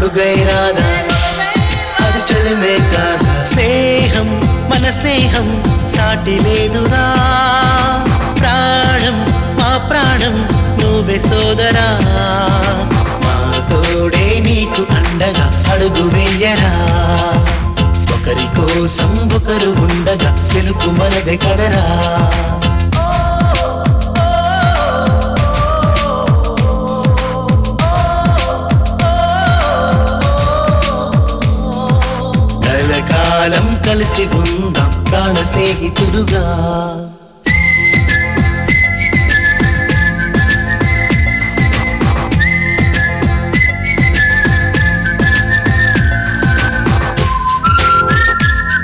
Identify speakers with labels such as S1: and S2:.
S1: అడుగైరాదా అది చలిమే కాదా స్నేహం మన స్నేహం సాటి లేదురా ప్రాణం మా ప్రాణం నువ్వే సోదరా మా తోడే నీకు అండగా అడుగు వెయ్యరా ఒకరి కోసం ఒకరు ఉండగా తెలుపు మనదే కదరా కలకాలం కలిసి ఉందాం ప్రాణ స్నేహితులుగా